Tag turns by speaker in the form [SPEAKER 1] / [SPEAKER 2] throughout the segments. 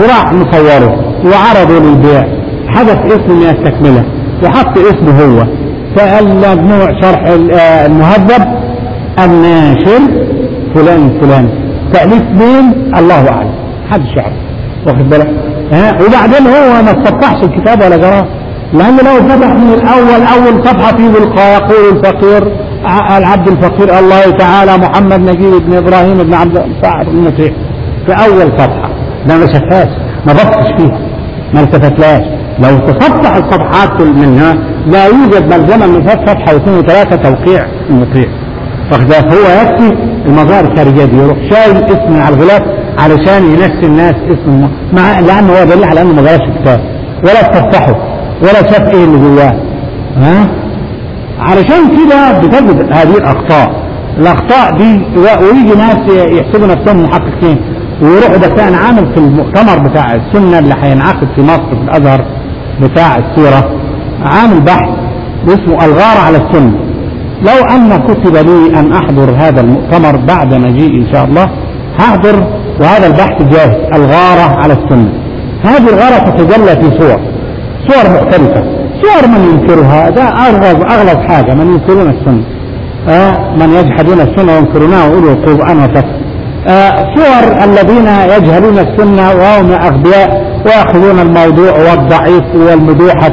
[SPEAKER 1] وراح مصوره وعرضه للبيع حدث اسم من التكملة وحط اسمه هو فالمجموع شرح المهذب الناشر فلان فلان تأليف مين الله أعلم محدش يعرف واخد بالك ها وبعدين هو ما استفتحش الكتاب ولا جراه لأن لو فتح من الأول أول صفحة فيه بالقاء يقول الفقير العبد الفقير الله تعالى محمد نجيب بن إبراهيم بن عبد صاحب المسيح في أول صفحة ده ما شافهاش ما بصش فيها ما التفتلاش لو تصفح الصفحات منها لا يوجد ملزمة من فات صفحة واثنين وثلاثة توقيع المطيع فده هو يكفي المظاهر الخارجية دي يروح شايل اسم على الغلاف علشان ينسي الناس اسم مع لأنه هو دليل على أنه ما جراش الكتاب ولا تصفحه ولا شاف ايه اللي جواه ها علشان كده بتجد هذه الاخطاء الاخطاء دي ويجي ناس يحسبوا نفسهم محققين ويروحوا بس انا عامل في المؤتمر بتاع السنه اللي هينعقد في مصر في الازهر بتاع السيره عامل بحث اسمه الغار على السنه لو ان كتب لي ان احضر هذا المؤتمر بعد مجيئي ان شاء الله هحضر وهذا البحث جاهز الغاره على السنه هذه الغاره تتجلى في صور صور مختلفة صور من ينكرها ده أغلظ أغلظ حاجة من ينكرون السنة آه من يجحدون السنة وينكرونها ويقولوا القرآن وكفر آه صور الذين يجهلون السنة وهم أغبياء ويأخذون الموضوع والضعيف والمدوحة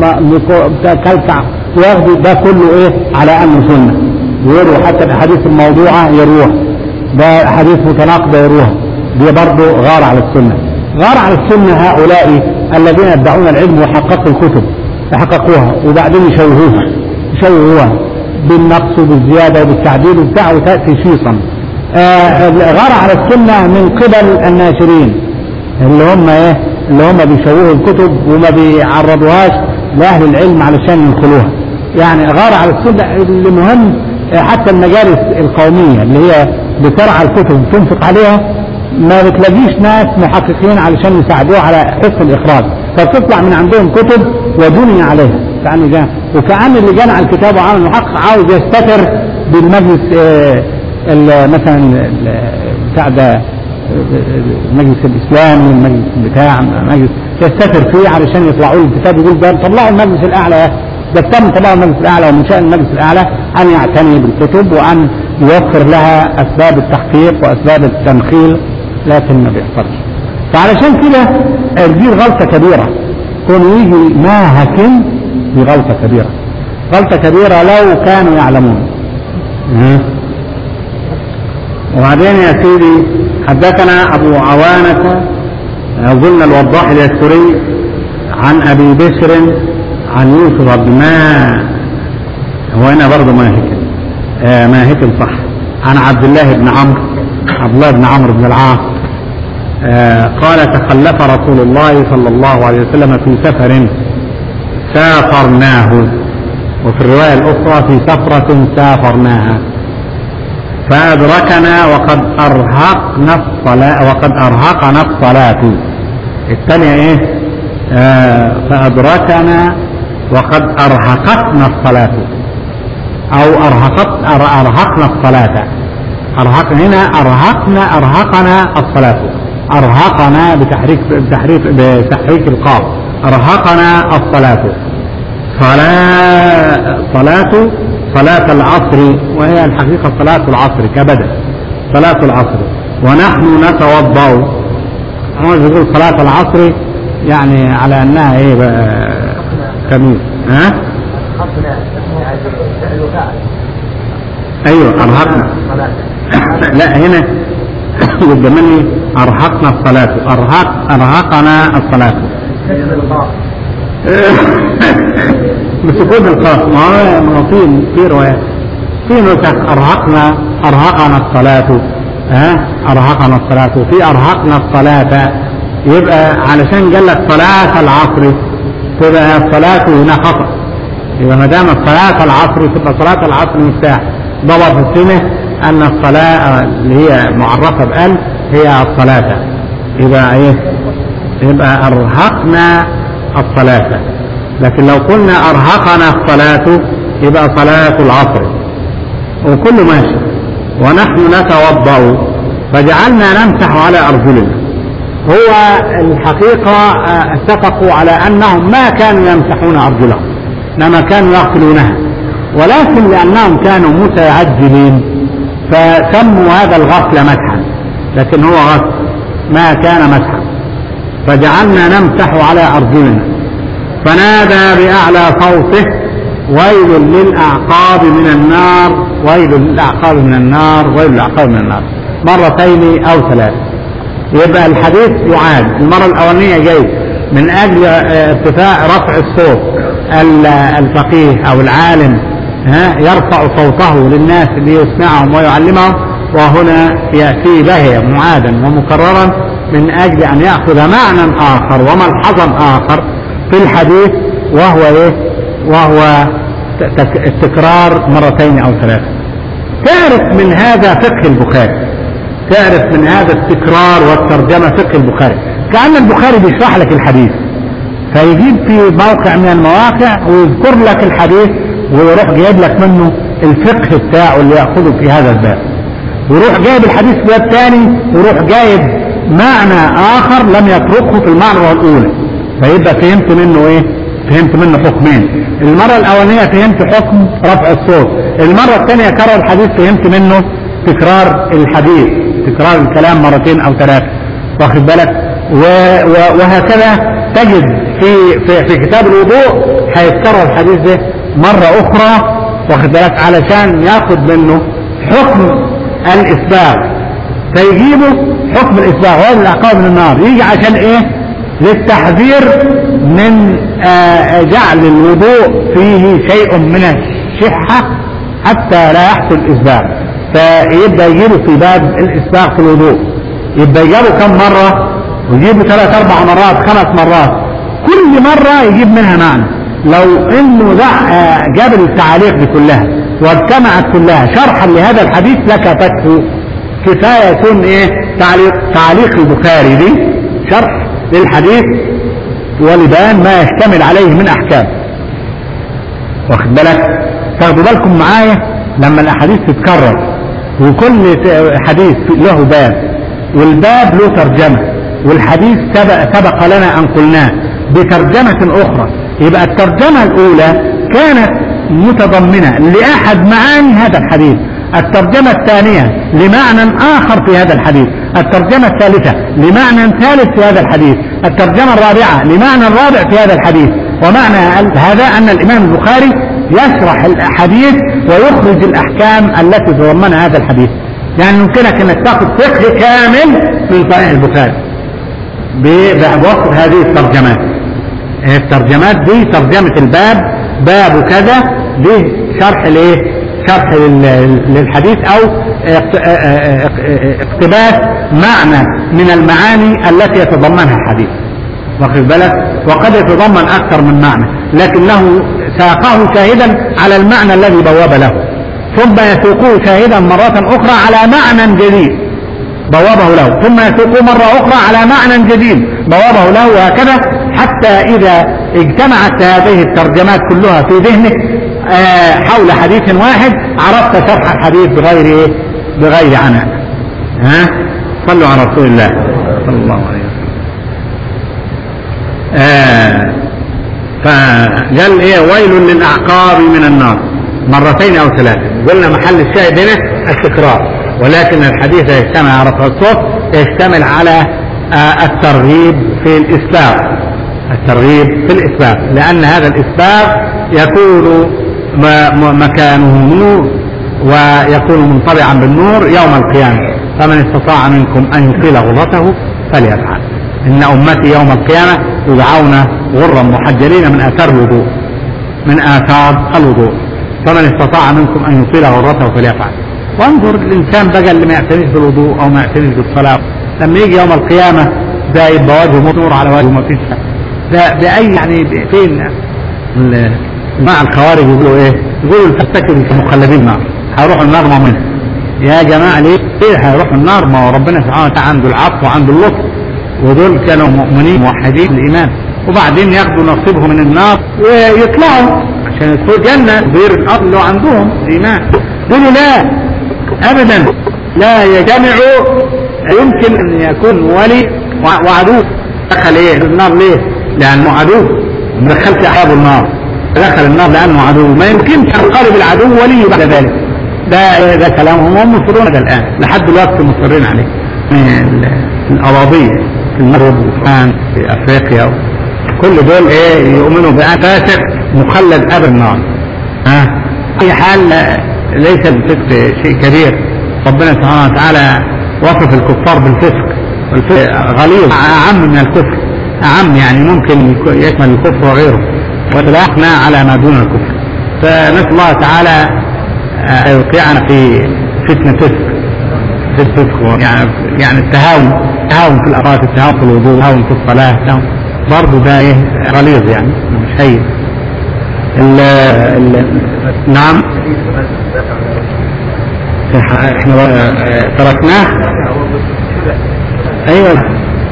[SPEAKER 1] والكلكع وياخذوا ده كله إيه على أنه سنة ويرووا حتى الأحاديث الموضوعة يروها ده أحاديث متناقضة يروها دي برضه غار على السنة غار على السنة هؤلاء الذين يدعون العلم وحققوا الكتب يحققوها وبعدين يشوهوها يشوهوها بالنقص وبالزيادة وبالتعديل وبتاع وتأتي شيصا آه غار على السنة من قبل الناشرين اللي هم ايه اللي هم بيشوهوا الكتب وما بيعرضوهاش لأهل العلم علشان يدخلوها يعني غار على السنة اللي مهم حتى المجالس القومية اللي هي بترعى الكتب وتنفق عليها ما بتلاقيش ناس محققين علشان يساعدوه على حفظ الاخراج فبتطلع من عندهم كتب وبني عليها كأنه جاء وكأن اللي جانا على الكتاب وعمل المحقق عاوز يستتر بالمجلس آه مثلا بتاع ده المجلس الاسلامي المجلس بتاع مجلس يستتر فيه علشان يطلعوا له الكتاب يقول ده طلعوا المجلس الاعلى ده تم طبعا المجلس الاعلى ومن شان المجلس الاعلى ان يعتني بالكتب وان يوفر لها اسباب التحقيق واسباب التنخيل لكن ما بيحصلش فعلشان كده دي غلطة كبيرة كون يجي ماهك دي غلطة كبيرة غلطة كبيرة لو كانوا يعلمون وبعدين يا سيدي حدثنا أبو عوانة قلنا الوضاح اليسري عن أبي بشر عن يوسف بن ما هو هنا برضه ماهك آه ماهك صح عن عبد الله بن عمرو عبد الله بن عمرو بن العاص آه قال تخلف رسول الله صلى الله عليه وسلم في سفر سافرناه وفي الرواية الأخرى في سفرة سافرناها فأدركنا وقد أرهقنا الصلاة وقد أرهقنا الصلاة الثانية إيه؟ آه فأدركنا وقد أرهقتنا الصلاة أو أرهقت أرهقنا الصلاة أرهقنا هنا أرهقنا أرهقنا الصلاة أرهقنا بتحريك بتحريك بتحريك القاف أرهقنا الصلاة صلاة صلاة صلاة العصر وهي الحقيقة صلاة العصر كبدأ صلاة العصر ونحن نتوضأ عاوز يقول صلاة العصر يعني على أنها إيه بقى خميس ها؟ أيوه أرهقنا لا هنا قدامني أرهقنا الصلاة أرهق أرهقنا الصلاة بسكون القاف ما هو في في روايات في نسخ أرهقنا أرهقنا الصلاة ها أرهقنا الصلاة في أرهقنا الصلاة يبقى علشان قال لك صلاة العصر تبقى الصلاة هنا خطأ يبقى ما دام صلاة العصر تبقى صلاة العصر مفتاح ضبط السنة أن الصلاة اللي هي معرفة بأل هي الصلاة يبقى إيه؟ يبقى أرهقنا الصلاة لكن لو قلنا أرهقنا الصلاة يبقى صلاة العصر وكل ماشي ونحن نتوضأ فجعلنا نمسح على أرجلنا هو الحقيقة آه، اتفقوا على أنهم ما كانوا يمسحون أرجلهم إنما كانوا يغسلونها ولكن لأنهم كانوا متعجلين فسموا هذا الغسل مسحا لكن هو غسل ما كان مسحا فجعلنا نمسح على أرجلنا فنادى بأعلى صوته ويل للأعقاب من النار ويل للأعقاب من النار ويل للأعقاب من النار مرتين أو ثلاث يبقى الحديث يعاد المرة الأولانية جاي من أجل ارتفاع رفع الصوت الفقيه أو العالم ها يرفع صوته للناس ليسمعهم ويعلمهم وهنا يأتي به معادا ومكررا من أجل أن يأخذ معنى آخر وملحظا آخر في الحديث وهو إيه؟ وهو التكرار مرتين أو ثلاثة تعرف من هذا فقه البخاري تعرف من هذا التكرار والترجمة فقه البخاري كأن البخاري بيشرح لك الحديث فيجيب في موقع من المواقع ويذكر لك الحديث ويروح جايب لك منه الفقه بتاعه اللي يأخذه في هذا الباب ويروح جايب الحديث في باب ثاني ويروح جايب معنى آخر لم يتركه في المعنى الأولى فيبقى فهمت منه إيه؟ فهمت منه حكمين المرة الأولانية فهمت حكم رفع الصوت المرة الثانية كرر الحديث فهمت منه تكرار الحديث تكرار الكلام مرتين أو ثلاثة واخد بالك وهكذا تجد في في, في كتاب الوضوء هيتكرر الحديث ده مرة أخرى واخد بالك علشان ياخد منه حكم الإسباغ فيجيبه حكم الإسباغ وهذا العقاب من النار يجي عشان إيه للتحذير من آه جعل الوضوء فيه شيء من الشحة حتى لا يحصل إسباغ فيبقى يجيبه في باب الإسباغ في الوضوء يبقى يجيبه كم مرة ويجيبه ثلاث أربع مرات خمس مرات كل مرة يجيب منها معنى لو انه جاب التعاليق دي كلها واجتمعت كلها شرحا لهذا الحديث لكفته كفاية يكون ايه تعليق تعليق البخاري دي شرح للحديث ولبان ما يشتمل عليه من احكام واخد بالك تاخدوا بالكم معايا لما الاحاديث تتكرر وكل حديث له باب والباب له ترجمة والحديث سبق, سبق لنا ان قلناه بترجمة اخرى يبقى الترجمة الاولى كانت متضمنة لاحد معاني هذا الحديث الترجمة الثانية لمعنى آخر في هذا الحديث الترجمة الثالثة لمعنى ثالث في هذا الحديث الترجمة الرابعة لمعنى الرابع في هذا الحديث ومعنى هذا أن الإمام البخاري يشرح الحديث ويخرج الأحكام التي تضمنها هذا الحديث يعني يمكنك أنك تأخذ فقه كامل من صحيح البخاري بوصف هذه الترجمات الترجمات دي ترجمة الباب باب كذا دي شرح الايه شرح للحديث او اقتباس معنى من المعاني التي يتضمنها الحديث واخد بالك وقد يتضمن اكثر من معنى لكن له ساقه شاهدا على المعنى الذي بواب له ثم يسوقه شاهدا مرة اخرى على معنى جديد بوابه له ثم يسوقه مرة اخرى على معنى جديد بوابه له وهكذا حتى اذا اجتمعت هذه الترجمات كلها في ذهنك حول حديث واحد عرفت شرح الحديث بغير ايه بغير عناء ها صلوا على رسول الله صلى الله عليه وسلم آه فقال ايه ويل للاعقاب من النار مرتين او ثلاثه قلنا محل الشاهد هنا التكرار ولكن الحديث يجتمع على رفع الصوت يشتمل على آه الترغيب في الاسباغ الترغيب في الاسباغ لان هذا الاسباغ يكون مكانه نور ويكون منطبعا بالنور يوم القيامة فمن استطاع منكم أن يطيل غرته فليفعل إن أمتي يوم القيامة يدعون غرا محجلين من آثار الوضوء من آثار الوضوء فمن استطاع منكم أن يطيل غرته فليفعل وانظر الإنسان بقى اللي ما يعتنيش بالوضوء أو ما يعتنيش بالصلاة لما يجي يوم القيامة ده يبقى وجهه نور على وجهه ما فيش ده بأي يعني فين مع الخوارج يقولوا ايه يقولوا الفلسفه كمخلدين النار هيروحوا النار ما منها يا جماعه ليه ايه هيروحوا النار ما هو ربنا سبحانه وتعالى عنده العفو وعنده اللطف ودول كانوا مؤمنين موحدين الايمان وبعدين ياخدوا نصيبهم من النار ويطلعوا عشان يدخلوا جنه غير الارض اللي عندهم ايمان يقولوا لا ابدا لا يجتمع يمكن ان يكون ولي وع- وعدو دخل ايه النار ليه لانه عدو ما دخلش احبابه النار دخل النار لانه عدو ما يمكنش ينقلب العدو ولي بعد ذلك ده ده كلامهم هم مصرون هذا الان لحد دلوقتي مصرين عليه ال- الاراضيه في المغرب وفرنسا في افريقيا كل دول ايه يؤمنوا بأن فاسق مخلد ابد النار ها في حال آه، ليس الفسق شيء كبير ربنا سبحانه وتعالى وصف الكفار بالفسق والفسق غليظ اعم من الكفر اعم يعني ممكن يكون- يشمل الكفر وغيره وتلاحنا على ما دون الكفر فنسال الله تعالى آه، يوقعنا في فتنه فسق في الفسق يعني يعني التهاون التهاون في الاوقات التهاون في الوضوء التهاون في الصلاه التهاون برضه ده ايه غليظ يعني مش هين ال ال نعم احنا آه، تركناه ايوه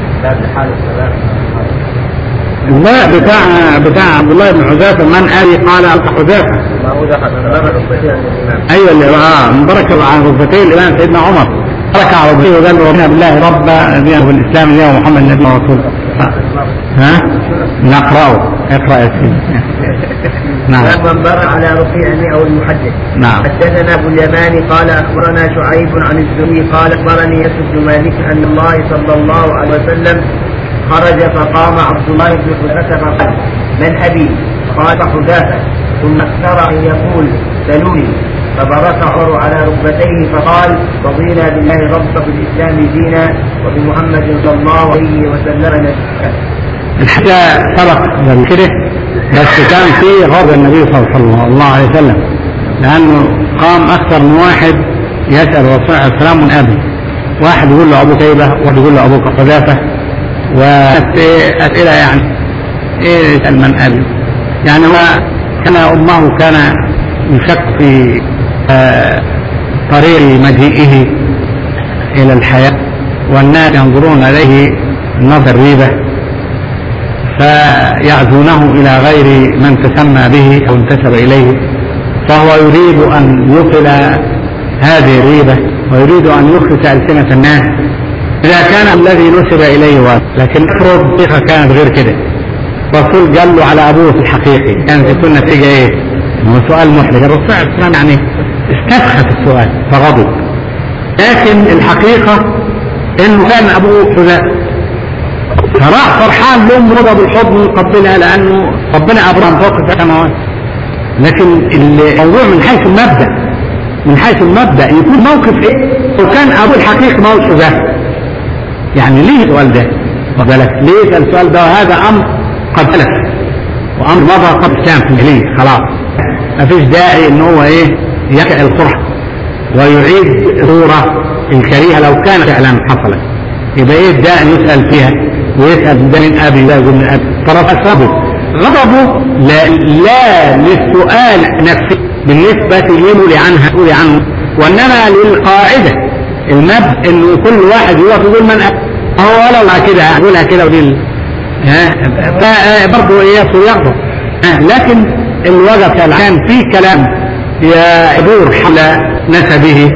[SPEAKER 1] لا بتاع بتاع عبد الله بن حذافه من ابي قال انت حذافه ايوه اللي اه من بركه عن ركبتي الامام سيدنا عمر بركه على ركبتيه وقال له ربنا بالله رب دينه بالاسلام دينه محمد نبي ورسوله ها نقراه اقرا يا سيدي نعم
[SPEAKER 2] من بر على رفيع او المحدث
[SPEAKER 1] نعم
[SPEAKER 2] حدثنا ابو اليمان قال اخبرنا شعيب عن الزهري قال اخبرني يسر بن مالك ان الله صلى الله عليه وسلم خرج فقام عبد الله بن حذافه فقال من ابي؟ قال حذافه ثم اكثر ان يقول سلوني فبرك عمر على ركبتيه فقال رضينا بالله ربا بالاسلام دينا وبمحمد صلى الله عليه وسلم نبيا
[SPEAKER 1] الحقيقة سبق قبل كده بس كان في غضب النبي صلى الله عليه وسلم لأنه قام أكثر من واحد يسأل الرسول عليه السلام من أبي واحد يقول له أبو شيبة واحد يقول له أبوك حذافة وأسئلة يعني إيه يسأل من أبي يعني هو كان أمه كان يشك في آه، طريق مجيئه إلى الحياة والناس ينظرون إليه نظر ريبة فيعزونه إلى غير من تسمى به أو انتسب إليه فهو يريد أن يقل هذه الريبة ويريد أن يخلص ألسنة الناس إذا كان الذي نسب إليه واحد لكن افرض الحقيقة كانت غير كده الرسول قال له على أبوه في الحقيقي كانت تكون النتيجة إيه؟ هو سؤال محرج الرسول عليه السلام يعني استسخف السؤال فغضب لكن الحقيقة إنه كان أبوه حذاء فراح فرحان لأم رضا بالحضن ويقبلها لأنه ربنا أبرم فوق السماوات لكن الموضوع من حيث المبدأ من حيث المبدأ يكون موقف إيه؟ وكان أبوه الحقيقي ما هوش حذاء يعني ليه السؤال ده؟ واخد بالك؟ ليه يسأل السؤال ده وهذا أمر قد سلف وأمر مضى قد كان في الجليل خلاص ما فيش داعي إن هو إيه يقع القرح ويعيد صورة الكريهة لو كانت فعلا حصلت يبقى إيه الداعي يسأل فيها ويسأل ده من أبي ده يقول من أبي طرف أسبابه غضبه لا, لا للسؤال نفسه بالنسبة لمولي عنها مولي عنه وإنما للقاعدة المبدأ إنه كل واحد يقف يقول من أبي هو ولو كده يقولها كده ودي ها برضه يصل يغضب ها لكن الوقت كان في كلام يدور حول نسبه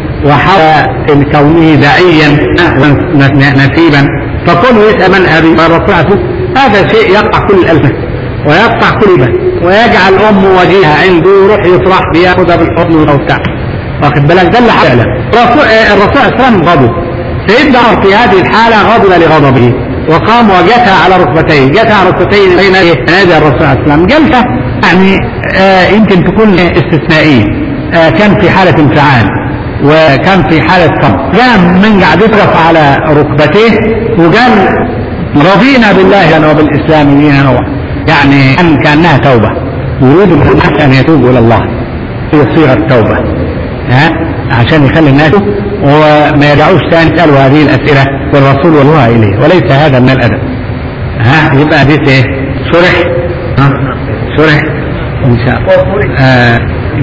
[SPEAKER 1] وحول كونه داعيا نسيبا فكونه يسأل من أبي الرسول هذا شيء يقطع كل الألفة ويقطع كل به ويجعل أمه وجيهة عنده يروح يفرح بياخذها بالحضن وبتاع واخد بالك ده اللي حصل الرسول الرسول صلى الله عليه وسلم غضب سيدنا عمر في هذه الحالة غضب لغضبه وقام وجثى على ركبتيه جثى على ركبتيه بين نادي الرسول صلى الله عليه وسلم جلسة يعني آه يمكن تكون استثنائية آه كان في حالة انفعال وكان في حالة صبر قام من قعد يقف على ركبتيه وقال رضينا بالله وبالإسلام دينا يعني كان كأنها توبة يريد الناس أن يتوبوا إلى الله في صيغة توبة ها عشان يخلي الناس وما يدعوش ثاني يسألوا هذه الأسئلة والرسول والله إليه وليس هذا من الأدب ها يبقى حديث إيه شرح ها شرح إن شاء الله آه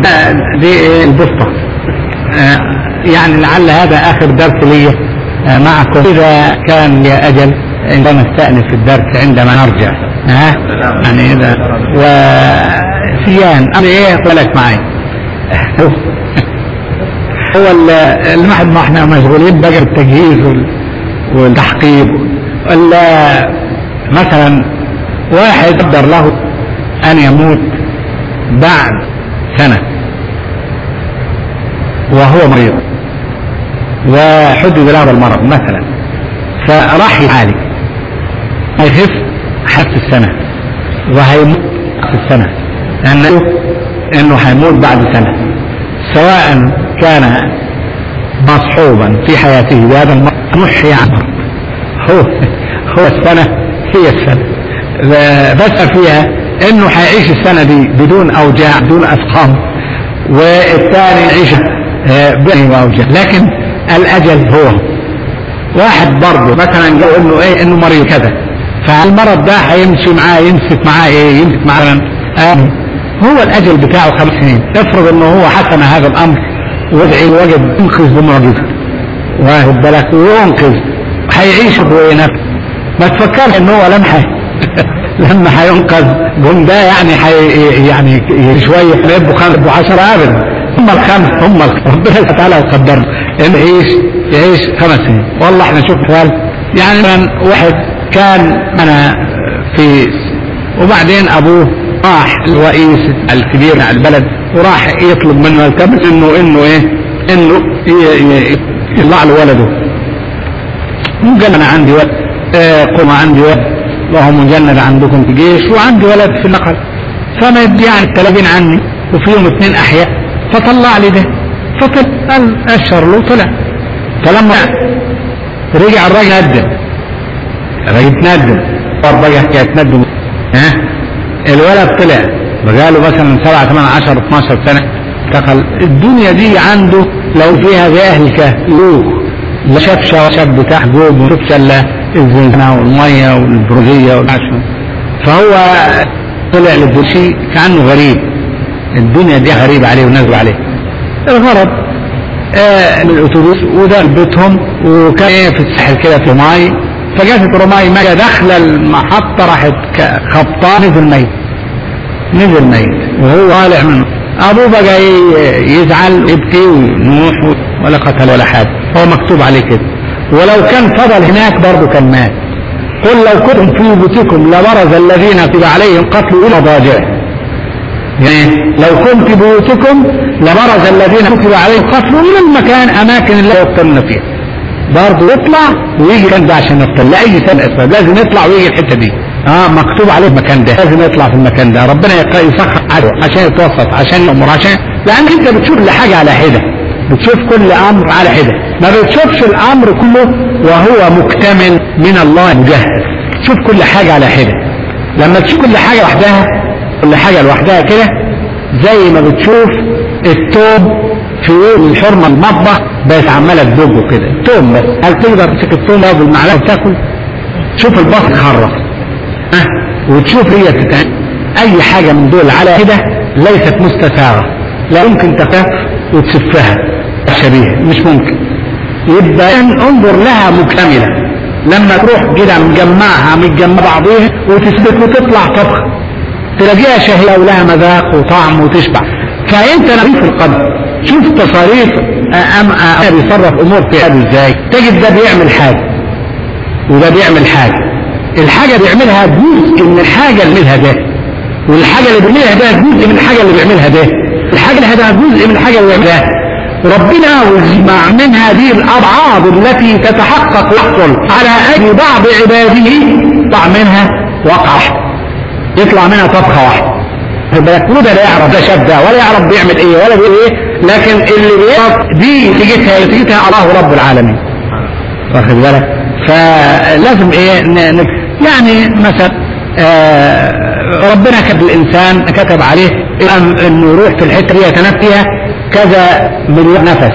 [SPEAKER 1] دي البسطة آه يعني لعل هذا آخر درس لي آه معكم إذا كان لي أجل عندما نستأنف الدرس عندما نرجع ها يعني إذا وسيان أنا إيه لك معي هو الواحد ما احنا مشغولين بقى بالتجهيز والتحقيق مثلا واحد قدر له أن يموت بعد سنة وهو مريض وحدد له بالمرض مثلا فراح يعالج هيخف حتى السنة وهيموت في السنة لأنه إنه هيموت بعد سنة سواء كان مصحوبا في حياته بهذا المرض محي عنه هو هو السنة هي السنة بس فيها انه هيعيش السنة دي بدون اوجاع بدون اسقام والثاني يعيش بدون اوجاع لكن الاجل هو واحد برضه مثلا لو انه ايه انه مريض كذا فالمرض ده هيمشي معاه يمسك معاه ايه يمسك معاه آه هو الاجل بتاعه خمس سنين افرض انه هو حسن هذا الامر وادعي وجد ينقذ بمعجزه واخد بالك وينقذ هيعيش هو نفسه ما تفكرش ان هو لمحه لما هينقذ قوم ده يعني حي يعني شويه يبقوا خمس يبقوا 10 ابدا هم الخمس هم ربنا تعالى يقدر ان يعيش يعيش خمس سنين والله احنا شوف حوال يعني مثلا واحد كان انا في وبعدين ابوه راح الرئيس الكبير على البلد وراح يطلب منه التمس انه انه ايه انه يطلع له ولده قال انا عندي ولد آه قم عندي ولد وهو مجند عندكم في جيش وعندي ولد في النقل فما يدي يعني التلابين عني وفيهم اثنين احياء فطلع لي ده فقال اشهر له طلع فلما رجع الراجل ندم الراجل ندم الراجل حكايه ندم ها الولد طلع بقاله مثلا 7 8 10 12 سنه انتقل الدنيا دي عنده لو فيها زي اهل الكهف له لا شاف شاب بتاع جوب ما شافش الا الزنزانه والميه والبروزيه والعشم فهو طلع للدوشي كانه غريب الدنيا دي غريبه عليه ونازله عليه الغرض آه الاتوبيس وده بيتهم وكان ايه في الساحل كده في ماي فجت رماي ما داخله المحطه راحت خبطاه نزل ميت نزل ميت وهو طالع منه ابوه بقى يزعل يبكي وينوح ولا قتل ولا حاجه هو مكتوب عليه كده ولو كان فضل هناك برضه كان مات قل لو كنتم في بيوتكم لبرز الذين كتب عليهم قتل الى مضاجعهم يعني لو كنت بيوتكم لبرز الذين كتب عليهم قتل الى المكان اماكن اللي يقتلون فيها برضه يطلع ويجي كان ده عشان يقتل لاي سنه اسباب لازم يطلع ويجي الحته دي اه مكتوب عليه المكان ده لازم يطلع في المكان ده ربنا يسخر عشان يتوسط عشان يأمر عشان لان انت بتشوف كل حاجه على حده بتشوف كل امر على حده ما بتشوفش الامر كله وهو مكتمل من الله مجهز تشوف كل حاجه على حده لما تشوف كل حاجه لوحدها كل حاجه لوحدها كده زي ما بتشوف التوم في الحرمه المطبخ بس عماله تدوب كده التوم بس هل تقدر تمسك التوم ده بالمعلقه وتاكل تشوف البصل خرف أه؟ وتشوف هي تتعمل اي حاجه من دول على كده ليست مستساغه لا يمكن تخاف وتسفها شبيه مش ممكن يبقى انظر لها مكتمله لما تروح كده مجمعها متجمع بعضيها وتثبت وتطلع طبخه تلاقيها شهيه ولها مذاق وطعم وتشبع فانت نبي في القدر شوف تصاريف أم أم بيصرف امور في هذا ازاي تجد ده بيعمل حاجه وده بيعمل حاجه الحاجه بيعملها جزء من الحاجه اللي بيعملها ده والحاجه اللي بيعملها ده جزء من الحاجه اللي بيعملها ده الحاجه اللي هذا جزء من الحاجه اللي بيعملها ربنا وجمع من هذه الابعاد التي تتحقق ويحصل على اجل بعض عباده يطلع منها وقع يطلع منها طبخه واحده بالك وده لا يعرف ده شاب ده ولا يعرف بيعمل ايه ولا بيعمل ايه لكن اللي بيعرف دي نتيجتها نتيجتها الله رب العالمين واخد بالك فلازم ايه ن... يعني مثلا آه ربنا كتب الانسان كتب عليه انه يروح في الحته دي يتنفس فيها كذا مليون نفس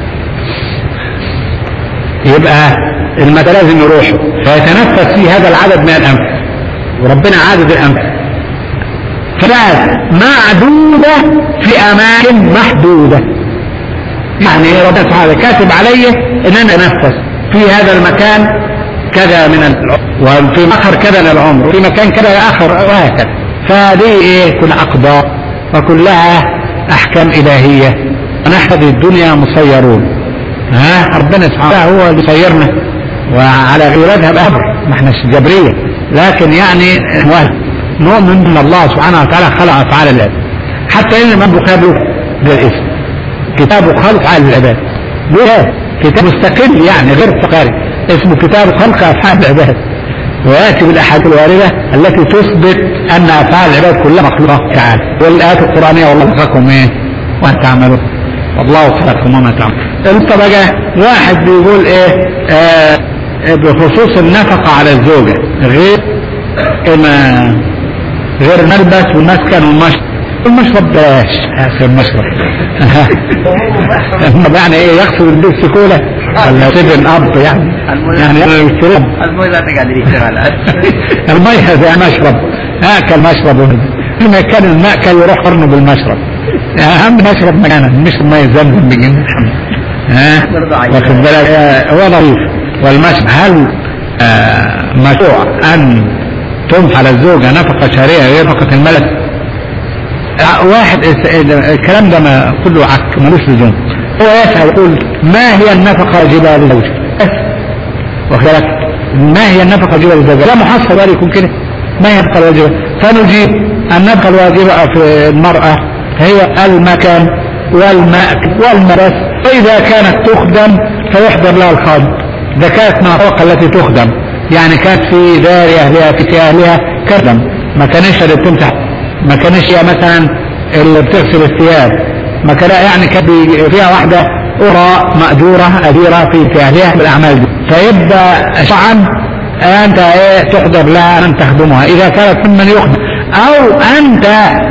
[SPEAKER 1] يبقى المدى لازم يروح فيتنفس في هذا العدد من الانفس وربنا عدد الانفس ثلاث معدودة في أماكن محدودة يعني ربنا سبحانه كاتب علي إن أنا أنفس في هذا المكان كذا من العمر وفي آخر كذا من العمر وفي مكان كذا آخر وهكذا فدي إيه كل أقدار وكلها أحكام إلهية ونحن في الدنيا مسيرون ها ربنا سبحانه هو اللي سيرنا وعلى غيرتها بأمر ما احناش جبرية لكن يعني نؤمن ان الله سبحانه وتعالى خلق افعال العباد حتى ان الامام البخاري بالاسم كتاب خلق افعال العباد ليه كتاب مستقل يعني غير فقاري اسمه كتاب خلق افعال العباد وياتي بالاحاديث الوارده التي تثبت ان افعال العباد كلها مخلوقه تعالى والايات القرانيه والله خلقكم ايه وان تعملون والله خلقكم وما تعملون انت بقى واحد بيقول ايه آه بخصوص النفقه على الزوجه غير ما غير الملبس والمسكن والمشرب المشرب بلاش يا اخي المشرب يعني ايه يقصد البيت كولا ولا سيفن اب يعني يعني يشتري
[SPEAKER 2] المهم لا قاعدين يشتغل
[SPEAKER 1] المية زي مشرب اكل مشرب لما كان المأكل يروح قرنه بالمشرب اهم مشرب مكانه مش مية زمزم بيجي ها واخد بالك آه، هو ظريف والمشرب هل آه، مشروع ان تنفع على الزوجة نفقة شهرية غير نفقة الملك آه، واحد الكلام ده ما كله عك ملوش لزوم هو يسأل يقول ما هي النفقة الواجبة للزوجة بس واخد بالك ما هي النفقة الواجبة للزوجة لا محصل بقى يكون كده ما هي النفقة الواجبة فنجيب النفقة الواجبة في المرأة هي المكان والمأكل والملبس وإذا كانت تخدم فيحضر لها الخادم إذا كانت من الطبقة التي تخدم يعني كانت في دار أهلها في أهلها كردم ما كانش اللي بتمسح ما كانش هي مثلا اللي بتغسل الثياب ما كان يعني كان بي- فيها واحدة أخرى مأجورة أجيرة في في أهلها بالأعمال دي فيبقى شرعا أنت إيه تحضر لها أن تخدمها إذا كانت ممن يخدم أو أنت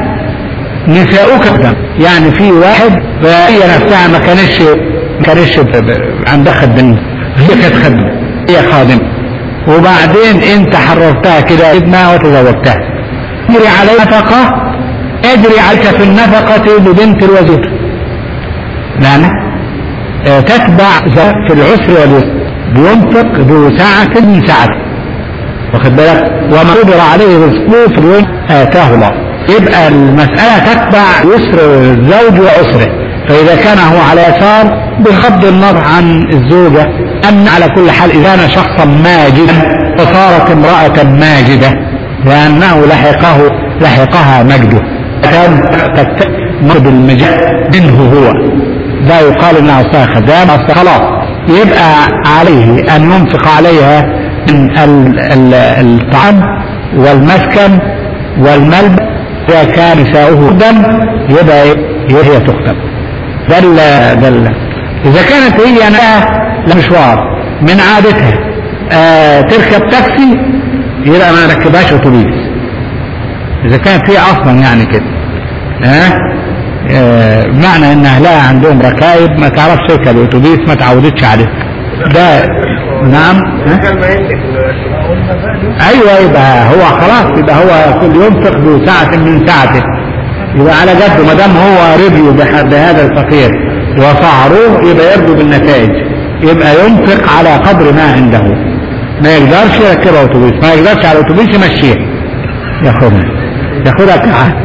[SPEAKER 1] نساؤك خدم يعني في واحد هي نفسها ما كانش ما كانش ب- ب- عندها خدمة هي كانت خدمة هي خادمة وبعدين انت حررتها كده ابنها وتزوجتها يجري عليك نفقة يجري عليك في النفقة ببنت الوزير لأن آه، تتبع ز- في العسر واليسر بينفق ذو ساعة من ساعته واخد بالك وما قدر عليه رزقه في اليوم آتاه الله يبقى المسألة تتبع يسر الزوج وعسره فإذا كان هو على يسار بغض النظر عن الزوجة أن على كل حال إذا كان شخصا ماجدا وصارت امرأة ماجدة لأنه لحقه لحقها مجده كان تكتب المجد منه هو لا يقال انها اصلها خدام أصلها خلاص يبقى عليه ان ينفق عليها من ال- ال- الطعام والمسكن والملبس اذا كان نساؤه خدم يبقى هي تخدم ده ال- ده ال- اذا كانت هي لها مشوار من عادتها آه تركب تاكسي يبقى ما نركبهاش اتوبيس اذا كانت هي اصلا يعني كده ها آه معنى ان اهلها عندهم ركايب ما تعرفش تركب الاتوبيس ما تعودتش عليه ده نعم ها؟ ايوه يبقى هو خلاص يبقى هو كل ينفق ذو ساعة من ساعته يبقى على جده ما دام هو رضي بح- بهذا الفقير وسعروه يبقى يرضوا بالنتائج يبقى ينفق على قدر ما عنده ما يقدرش يركبها اتوبيس ما يقدرش على الاتوبيس يمشيها ياخدها ياخدها كعاد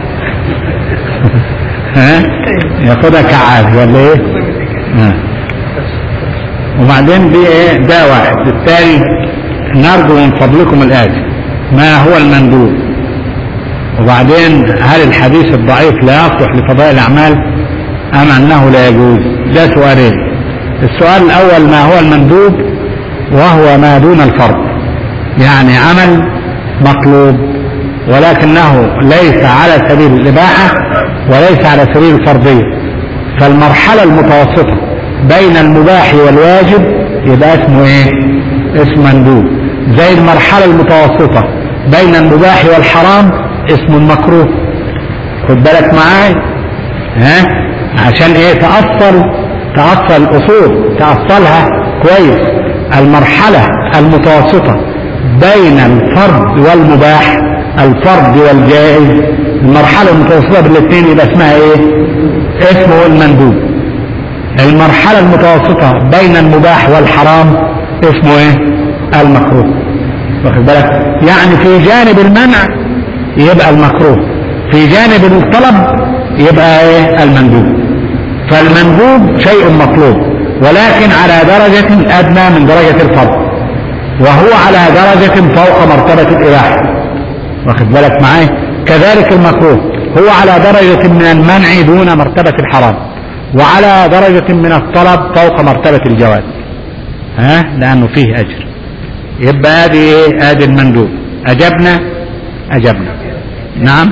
[SPEAKER 1] ها ياخدها كعاد ولا ايه؟ ها. وبعدين دي ايه ده واحد الثاني نرجو من فضلكم الآتي ما هو المندوب وبعدين هل الحديث الضعيف لا يصلح لفضائل الأعمال أم أنه لا يجوز ده سؤالين السؤال الأول ما هو المندوب وهو ما دون الفرض يعني عمل مطلوب ولكنه ليس على سبيل الإباحة وليس على سبيل الفرضية فالمرحلة المتوسطة بين المباح والواجب يبقى اسمه ايه اسم مندوب زي المرحلة المتوسطة بين المباح والحرام اسمه المكروه خد بالك معاي ها عشان ايه تأصل تأصل الأصول تأصلها كويس المرحلة المتوسطة بين الفرض والمباح الفرض والجائز المرحلة المتوسطة بالاثنين يبقى اسمها ايه اسمه المندوب المرحلة المتوسطة بين المباح والحرام اسمه ايه المكروه واخد بالك يعني في جانب المنع يبقى المكروه في جانب الطلب يبقى ايه المندوب فالمندوب شيء مطلوب ولكن على درجة ادنى من درجة الفرض وهو على درجة فوق مرتبة الإباحة واخد بالك معايا كذلك المكروه هو على درجة من المنع دون مرتبة الحرام وعلى درجة من الطلب فوق مرتبة الجواز ها لأنه فيه أجر يبقى ادي ايه ادي المندوب اجبنا اجبنا نعم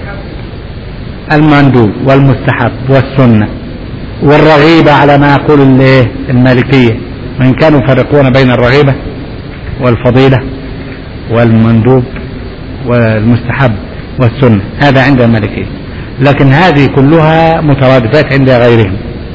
[SPEAKER 1] المندوب والمستحب والسنة والرغيبة على ما يقول الايه المالكية وإن كانوا يفرقون بين الرغيبة والفضيلة والمندوب والمستحب والسنة هذا عند المالكية لكن هذه كلها مترادفات عند غيرهم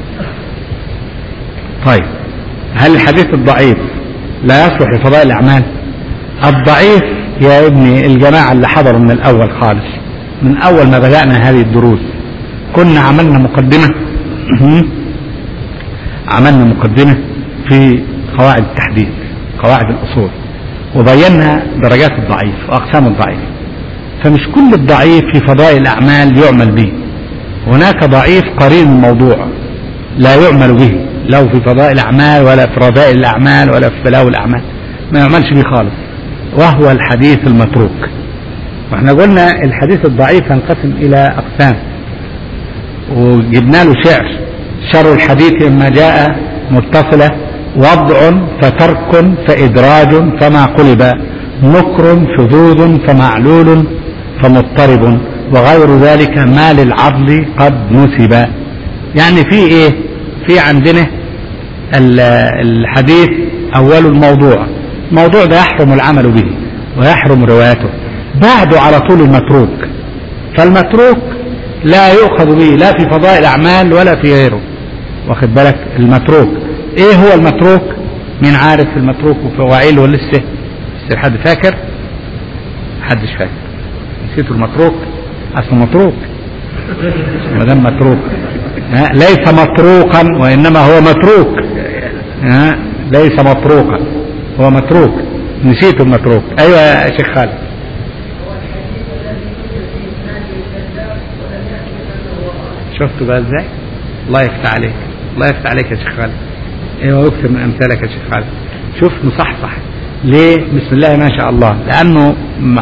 [SPEAKER 1] طيب هل الحديث الضعيف لا يصلح لفضائل الأعمال الضعيف يا ابني الجماعة اللي حضروا من الأول خالص من أول ما بدأنا هذه الدروس كنا عملنا مقدمة عملنا مقدمة في قواعد التحديث قواعد الأصول وبينا درجات الضعيف وأقسام الضعيف فمش كل الضعيف في فضائل الأعمال يعمل به هناك ضعيف قرين الموضوع لا يعمل به لا في فضائل الأعمال ولا في رذائل الأعمال ولا في بلاو الأعمال ما يعملش به خالص وهو الحديث المتروك واحنا قلنا الحديث الضعيف ينقسم إلى أقسام وجبنا له شعر شر الحديث إما جاء متصلة وضع فترك فإدراج فما قلب نكر شذوذ فمعلول فمضطرب وغير ذلك ما للعضل قد نسب يعني في ايه في عندنا الحديث أول الموضوع الموضوع ده يحرم العمل به ويحرم روايته بعده على طول المتروك فالمتروك لا يؤخذ به لا في فضائل الأعمال ولا في غيره واخد بالك المتروك ايه هو المتروك مين عارف المتروك وفواعيله ولسه لسه حد فاكر محدش فاكر نسيتوا المتروك اصل متروك ما دام متروك ها ليس متروكا وانما هو متروك ها ليس متروكا هو متروك نسيتوا المتروك ايوه يا شيخ خالد شفتوا بقى ازاي الله يفتح عليك الله يفتح عليك يا شيخ خالد ايوه ويكثر من امثالك يا شيخ خالد شوف مصحصح ليه بسم الله ما شاء الله لانه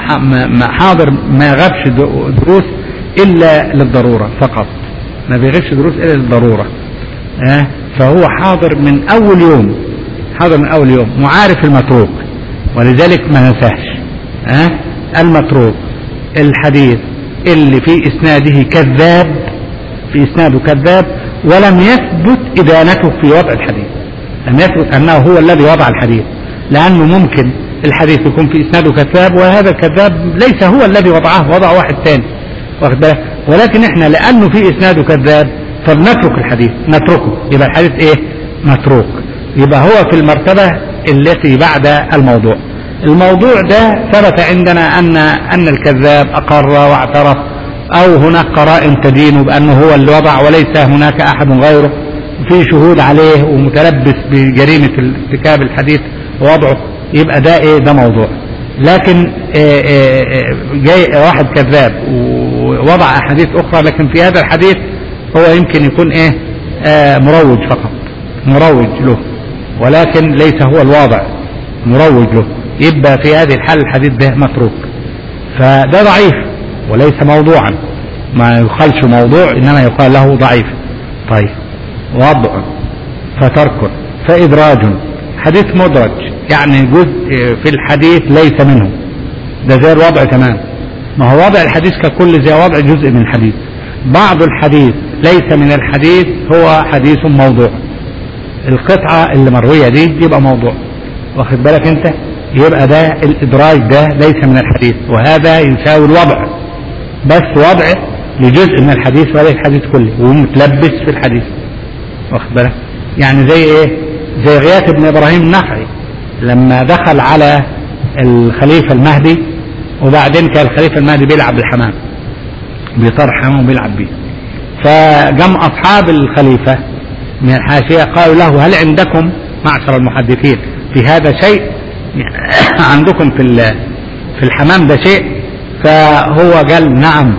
[SPEAKER 1] حاضر ما يغيبش دروس الا للضروره فقط ما بيغيبش دروس الا للضروره ها فهو حاضر من اول يوم حاضر من اول يوم وعارف المتروك ولذلك ما ننساش ها المتروك الحديث اللي في اسناده كذاب في اسناده كذاب ولم يثبت ادانته في وضع الحديث لم يثبت انه هو الذي وضع الحديث لانه ممكن الحديث يكون في اسناده كذاب وهذا الكذاب ليس هو الذي وضعه وضع واحد ثاني واخد بالك ولكن احنا لانه في اسناده كذاب فلنترك الحديث نتركه يبقى الحديث ايه متروك يبقى هو في المرتبة التي بعد الموضوع الموضوع ده ثبت عندنا ان ان الكذاب اقر واعترف او هناك قرائن تدين بانه هو اللي وضع وليس هناك احد غيره في شهود عليه ومتلبس بجريمة ارتكاب الحديث ووضعه يبقى ده ايه ده موضوع لكن إيه إيه جاي واحد كذاب ووضع احاديث اخرى لكن في هذا الحديث هو يمكن يكون ايه آه مروج فقط مروج له ولكن ليس هو الواضع مروج له يبقى في هذه الحالة الحديث ده متروك فده ضعيف وليس موضوعا ما يقالش موضوع انما يقال له ضعيف طيب وضع فترك فإدراج حديث مدرج يعني جزء في الحديث ليس منه ده زي الوضع تمام ما هو وضع الحديث ككل زي وضع جزء من الحديث بعض الحديث ليس من الحديث هو حديث موضوع القطعة اللي مروية دي يبقى موضوع واخد بالك انت يبقى ده الادراج ده ليس من الحديث وهذا يساوي الوضع بس وضع لجزء من الحديث وليس الحديث كله ومتلبس في الحديث واخد بالك يعني زي ايه زي غياث بن ابراهيم النخعي لما دخل على الخليفة المهدي وبعدين كان الخليفة المهدي بيلعب بالحمام بيطار حمام وبيلعب بيه فجم أصحاب الخليفة من الحاشية قالوا له هل عندكم معشر المحدثين في هذا شيء عندكم في في الحمام ده شيء فهو قال نعم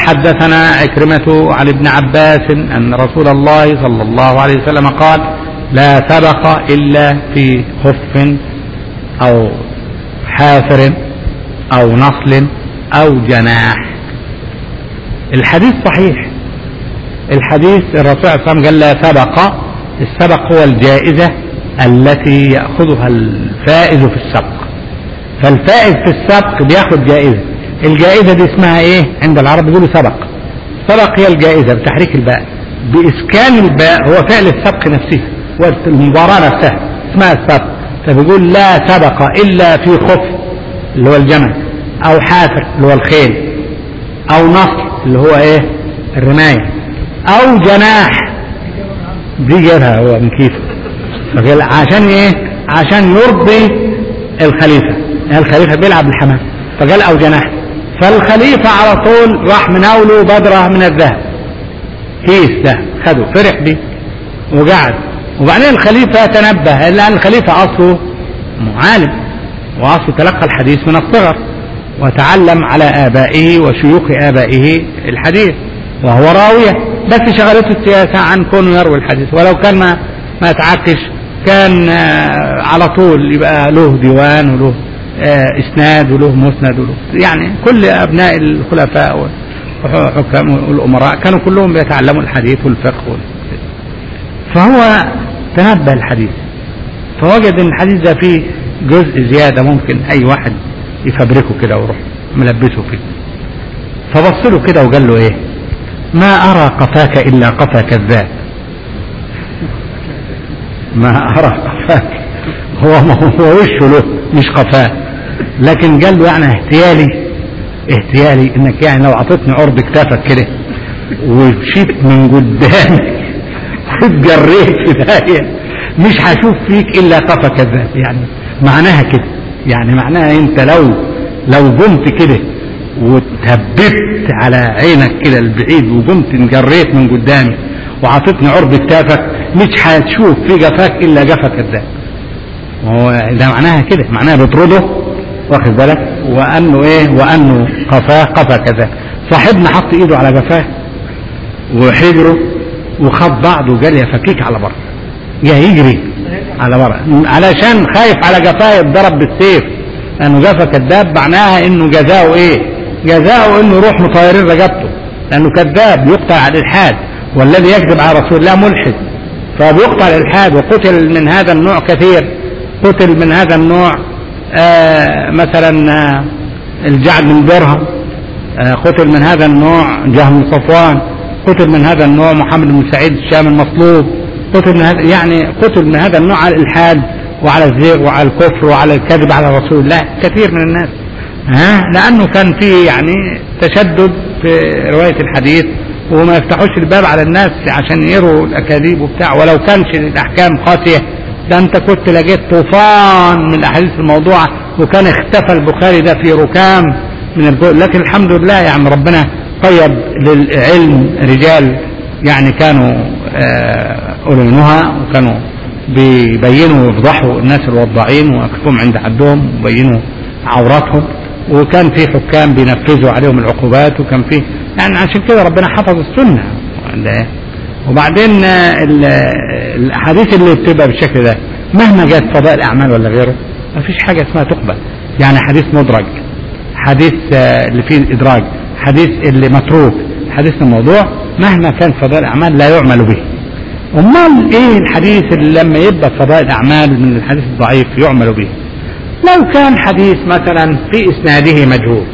[SPEAKER 1] حدثنا عكرمة عن ابن عباس أن رسول الله صلى الله عليه وسلم قال لا سبق إلا في خف أو حافر أو نصل أو جناح الحديث صحيح الحديث الرسول صلى الله عليه وسلم قال لا سبق السبق هو الجائزة التي يأخذها الفائز في السبق فالفائز في السبق بياخد جائزة الجائزة دي اسمها ايه عند العرب بيقولوا سبق سبق هي الجائزة بتحريك الباء بإسكان الباء هو فعل السبق نفسه والمباراة نفسها اسمها السبق فبيقول لا سبق إلا في خف اللي هو الجمل أو حافر اللي هو الخيل أو نصر اللي هو ايه الرماية أو جناح دي جابها هو من كيفه فقال عشان ايه عشان يرضي الخليفة الخليفة بيلعب الحمام فقال او جناح فالخليفة على طول راح مناوله بدرة من الذهب كيس ده خده فرح بيه وقعد وبعدين الخليفة تنبه لأن الخليفة أصله معالم وأصله تلقى الحديث من الصغر وتعلم على آبائه وشيوخ آبائه الحديث وهو راوية بس شغلته السياسة عن كونه يروي الحديث ولو كان ما ما تعكش كان على طول يبقى له ديوان وله اسناد وله مسند وله يعني كل ابناء الخلفاء وحكام والامراء كانوا كلهم بيتعلموا الحديث والفقه فهو تنبه الحديث فوجد ان الحديث ده فيه جزء زياده ممكن اي واحد يفبركه كده ويروح ملبسه فيه فبص له كده وقال له ايه ما ارى قفاك الا قفا كذاب ما أرى قفاك هو هو وشه له مش قفاه لكن قال له يعني اهتيالي اهتيالي انك يعني لو عطيتني عرض كتافك كده ومشيت من قدامي واتجريت في داهية مش هشوف فيك الا قفا كذاب يعني معناها كده يعني معناها انت لو لو قمت كده وتهبت على عينك كده البعيد وقمت انجريت من قدامي وعطيتني عرض كتافك مش هتشوف في جفاك الا جفا كذاب وهو ده معناها كده معناها بيطرده واخد بالك وانه ايه وانه قفاه قفا كذاب صاحبنا حط ايده على جفاه وحجره وخد بعضه وقال يا فكيك على بره يا يجري على بره علشان خايف على جفاه يتضرب بالسيف لانه جفا كذاب معناها انه جزاؤه ايه جزاؤه انه يروح مطيرين رقبته لانه كذاب يقطع على الالحاد والذي يكذب على رسول الله ملحد فبيقطع الالحاد وقتل من هذا النوع كثير قتل من هذا النوع آه مثلا آه الجعد بن درهم آه قتل من هذا النوع جهم بن صفوان قتل من هذا النوع محمد بن سعيد الشام المصلوب قتل من هذا يعني قتل من هذا النوع على الالحاد وعلى الزيغ وعلى الكفر وعلى الكذب على رسول الله كثير من الناس ها لانه كان في يعني تشدد في روايه الحديث وما يفتحوش الباب على الناس عشان يروا الاكاذيب وبتاع ولو كانش الاحكام قاسيه ده انت كنت لقيت طوفان من الاحاديث الموضوعه وكان اختفى البخاري ده في ركام من الجو لكن الحمد لله يعني ربنا طيب للعلم رجال يعني كانوا اولي نهى وكانوا بيبينوا ويفضحوا الناس الوضاعين ويقفون عند حدهم ويبينوا عوراتهم وكان في حكام بينفذوا عليهم العقوبات وكان في يعني عشان كده ربنا حفظ السنه وبعدين الاحاديث اللي بتبقى بالشكل ده مهما جت فضائل الاعمال ولا غيره ما فيش حاجه اسمها تقبل يعني حديث مدرج حديث اللي فيه الادراج حديث اللي متروك حديث الموضوع مهما كان فضائل الاعمال لا يعمل به امال ايه الحديث اللي لما يبقى فضائل الاعمال من الحديث الضعيف يعمل به لو كان حديث مثلا في اسناده مجهول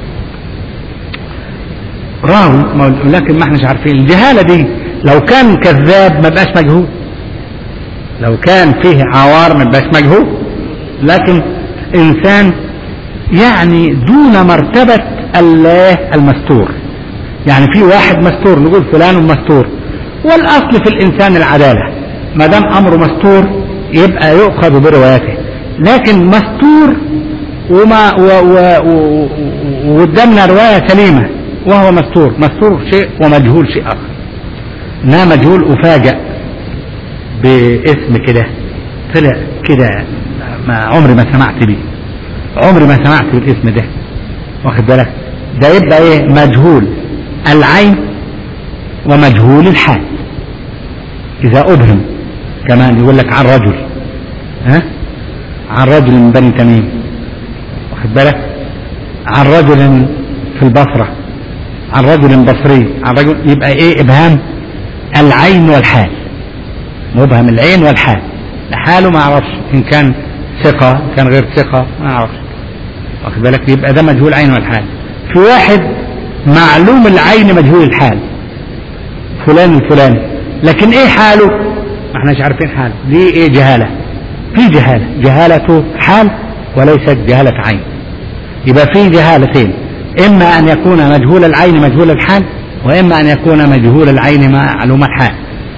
[SPEAKER 1] راوي لكن ما احناش عارفين الجهالة دي لو كان كذاب ما بقاش مجهول لو كان فيه عوار ما بقاش مجهول لكن انسان يعني دون مرتبة الله المستور يعني في واحد مستور نقول فلان مستور والاصل في الانسان العدالة ما دام امره مستور يبقى يؤخذ بروايته لكن مستور وما وقدامنا رواية سليمة وهو مستور مستور شيء ومجهول شيء آخر إنها مجهول أفاجأ باسم كده طلع كده ما عمري ما سمعت بيه عمري ما سمعت بالاسم ده واخد بالك ده يبقى ايه مجهول العين ومجهول الحال إذا أبهم كمان يقول لك عن رجل ها عن رجل من بني تميم واخد بالك عن رجل في البصرة عن رجل بصري عن رجل يبقى ايه ابهام العين والحال مبهم العين والحال لحاله ما اعرفش ان كان ثقة إن كان غير ثقة ما اعرفش واخد بالك يبقى ده مجهول العين والحال في واحد معلوم العين مجهول الحال فلان الفلاني لكن ايه حاله ما احناش عارفين حاله دي ايه جهالة في جهالة جهالة حال وليست جهالة عين يبقى في جهالتين اما ان يكون مجهول العين مجهول الحال واما ان يكون مجهول العين معلوم الحال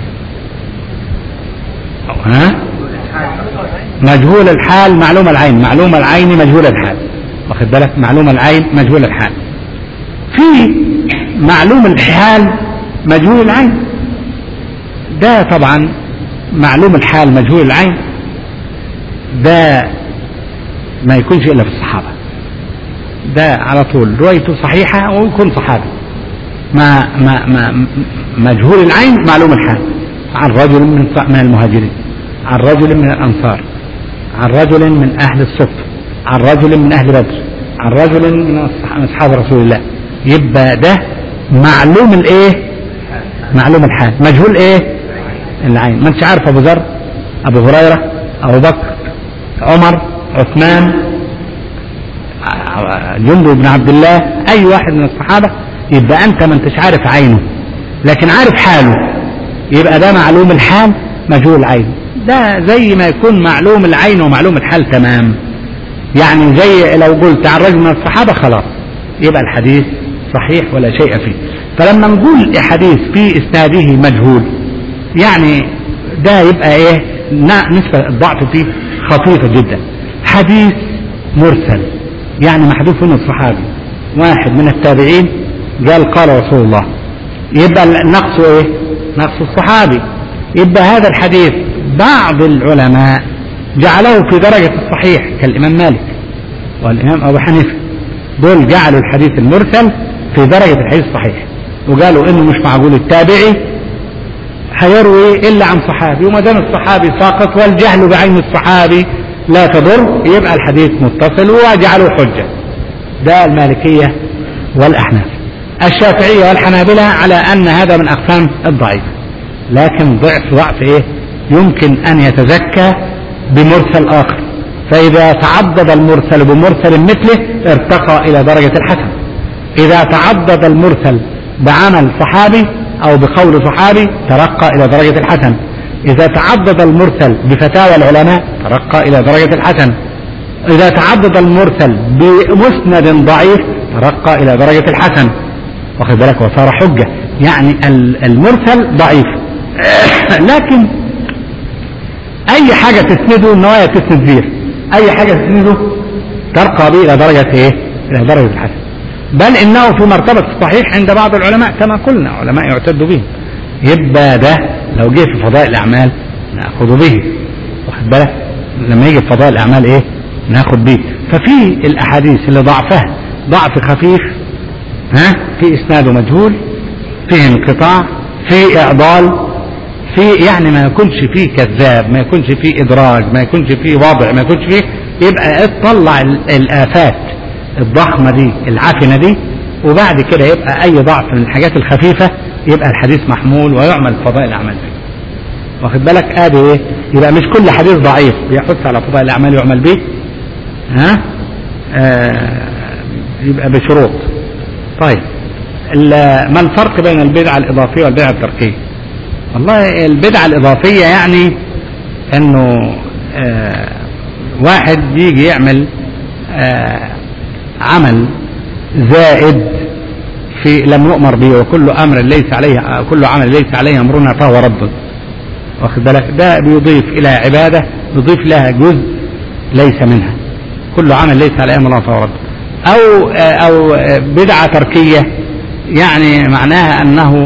[SPEAKER 1] ها مجهول الحال معلوم العين معلوم العين مجهول الحال واخد بالك معلوم العين مجهول الحال في معلوم الحال مجهول العين ده طبعا معلوم الحال مجهول العين ده ما يكونش الا في الصحابه ده على طول روايته صحيحه ويكون صحابي ما ما ما مجهول العين معلوم الحال عن رجل من من المهاجرين عن رجل من الانصار عن رجل من اهل الصف عن رجل من اهل بدر عن رجل من اصحاب رسول الله يبقى ده معلوم الايه معلوم الحال مجهول ايه العين ما انتش عارف ابو ذر ابو هريره ابو بكر عمر عثمان جندب بن عبد الله اي واحد من الصحابه يبقى انت ما انتش عارف عينه لكن عارف حاله يبقى ده معلوم الحال مجهول العين ده زي ما يكون معلوم العين ومعلوم الحال تمام يعني زي لو قلت عن رجل من الصحابة خلاص يبقى الحديث صحيح ولا شيء فيه فلما نقول حديث في اسناده مجهول يعني ده يبقى ايه نسبة الضعف فيه خطيرة جدا حديث مرسل يعني محذوف من الصحابي واحد من التابعين قال قال رسول الله يبقى نقص ايه نقص الصحابي يبقى هذا الحديث بعض العلماء جعله في درجة الصحيح كالإمام مالك والإمام أبو حنيفة دول جعلوا الحديث المرسل في درجة الحديث الصحيح وقالوا إنه مش معقول التابعي هيروي إلا عن صحابي وما دام الصحابي ساقط والجهل بعين الصحابي لا تضر يبقى الحديث متصل وجعلوا حجة ده المالكية والأحناف الشافعية والحنابلة على أن هذا من أقسام الضعيف لكن ضعف ضعف إيه يمكن أن يتزكى بمرسل آخر فإذا تعضد المرسل بمرسل مثله ارتقى إلى درجة الحسن إذا تعضد المرسل بعمل صحابي أو بقول صحابي ترقى إلى درجة الحسن إذا تعضد المرسل بفتاوى العلماء ترقى إلى درجة الحسن إذا تعضد المرسل بمسند ضعيف ترقى إلى درجة الحسن واخد بالك وصار حجة يعني المرسل ضعيف لكن أي حاجة تسنده النوايا تسند فيه أي حاجة تسنده ترقى به إلى درجة إيه؟ إلى درجة الحسن بل إنه في مرتبة الصحيح عند بعض العلماء كما قلنا علماء يعتد بهم يبقى ده لو جه في فضائل الأعمال نأخذ به واخد بالك لما يجي في فضائل الأعمال إيه ناخد به ففي الأحاديث اللي ضعفها ضعف خفيف ها في إسناده مجهول فيه انقطاع في إعضال في يعني ما يكونش فيه كذاب ما يكونش فيه إدراج ما يكونش فيه وضع ما يكونش فيه يبقى اطلع الآفات الضخمة دي العفنة دي وبعد كده يبقى أي ضعف من الحاجات الخفيفة يبقى الحديث محمول ويعمل فضائل الأعمال فيه واخد بالك ادي ايه يبقى مش كل حديث ضعيف بيحث على فضائل الاعمال يعمل به ها آه يبقى بشروط طيب ما الفرق بين البدعة الإضافية والبدعة التركية والله البدعة الإضافية يعني أنه آه واحد يجي يعمل آه عمل زائد في لم يؤمر به وكل أمر ليس عليه كل عمل ليس عليه أمرنا فهو رد واخد بالك ده بيضيف إلى عبادة بيضيف لها جزء ليس منها كل عمل ليس عليه أمرنا فهو رد أو أو بدعة تركية يعني معناها أنه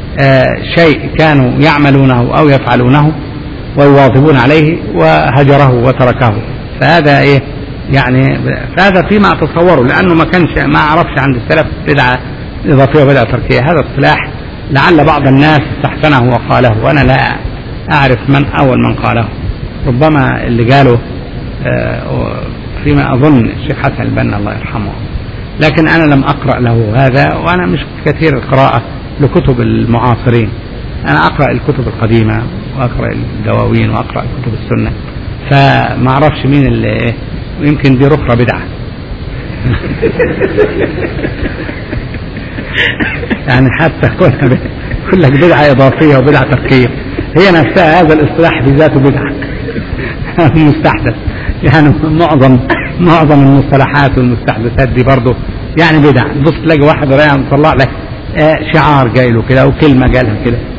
[SPEAKER 1] شيء كانوا يعملونه أو يفعلونه ويواظبون عليه وهجره وتركه فهذا إيه يعني فهذا فيما أتصوره لأنه ما كانش ما أعرفش عند السلف بدعة إضافية وبدعة تركية هذا اصطلاح لعل بعض الناس استحسنه وقاله وأنا لا أعرف من أول من قاله ربما اللي قاله آه، فيما أظن الشيخ حسن البنا الله يرحمه لكن أنا لم أقرأ له هذا وأنا مش كثير القراءة لكتب المعاصرين أنا أقرأ الكتب القديمة وأقرأ الدواوين وأقرأ كتب السنة فما أعرفش مين اللي إيه ويمكن دي رخرة بدعة يعني حتى كل كل لك بدعة إضافية وبدعة تفكير هي نفسها هذا الاصطلاح في ذاته بدعة مستحدث يعني معظم معظم المصطلحات والمستحدثات دي برضه يعني بدع بص تلاقي واحد رايح مطلع لك آه، شعار جاي له كده او كلمه قالها كده